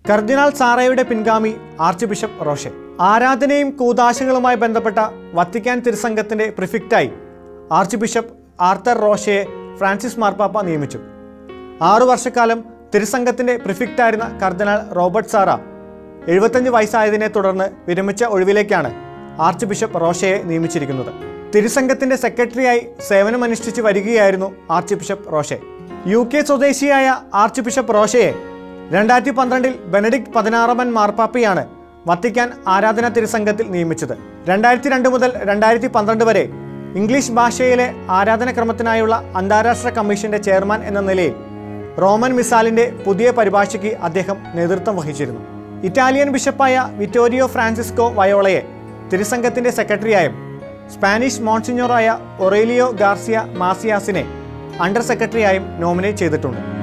കർദിനാൾ സാറയുടെ പിൻഗാമി arch archbishop റോഷെ ആരാധനയും കൂതാശകളുമായി ബന്ധപ്പെട്ട വത്തിക്കാൻ തിരുസംഘത്തിന്റെ പ്രിഫിക്റ്റായി ആർച്ച് ബിഷപ്പ് ആർത്തർ റോഷയെ ഫ്രാൻസിസ് മാർപ്പാപ്പ നിയമിച്ചു ആറു വർഷക്കാലം തിരുസംഘത്തിന്റെ പ്രിഫിക്റ്റായിരുന്ന കർദിനാൾ റോബർട്ട് സാറ എഴുപത്തഞ്ച് വയസ്സായതിനെ തുടർന്ന് വിരമിച്ച ഒഴിവിലേക്കാണ് ആർച്ച് ബിഷപ്പ് റോഷയെ നിയമിച്ചിരിക്കുന്നത് തിരുസംഘത്തിന്റെ സെക്രട്ടറിയായി സേവനമനുഷ്ഠിച്ച് വരികയായിരുന്നു archbishop Roche U K സ്വദേശിയായ ആർച്ച് ബിഷപ്പ് റോഷയെ രണ്ടായിരത്തി പന്ത്രണ്ടിൽ ബെനഡിക്ട് പതിനാറാമൻ മാർപ്പാപ്പയാണ് വത്തിക്കാൻ ആരാധന തിരുസംഘത്തിൽ നിയമിച്ചത് രണ്ടായിരത്തി രണ്ട് മുതൽ രണ്ടായിരത്തി പന്ത്രണ്ട് വരെ ഇംഗ്ലീഷ് ഭാഷയിലെ ആരാധനക്രമത്തിനായുള്ള അന്താരാഷ്ട്ര കമ്മീഷന്റെ ചെയർമാൻ എന്ന നിലയിൽ റോമൻ മിസാലിന്റെ പുതിയ പരിഭാഷയ്ക്ക് അദ്ദേഹം നേതൃത്വം വഹിച്ചിരുന്നു ഇറ്റാലിയൻ ബിഷപ്പായ വിറ്റോരിയോ ഫ്രാൻസിസ്കോ വയോളയെ തിരുസംഘത്തിന്റെ സെക്രട്ടറിയായും സ്പാനിഷ് മോൺസിഞ്ഞോറായ ഒറേലിയോ ഗാർസിയ മാസിയാസിനെ അണ്ടർ സെക്രട്ടറിയായും നോമിനേറ്റ് ചെയ്തിട്ടുണ്ട്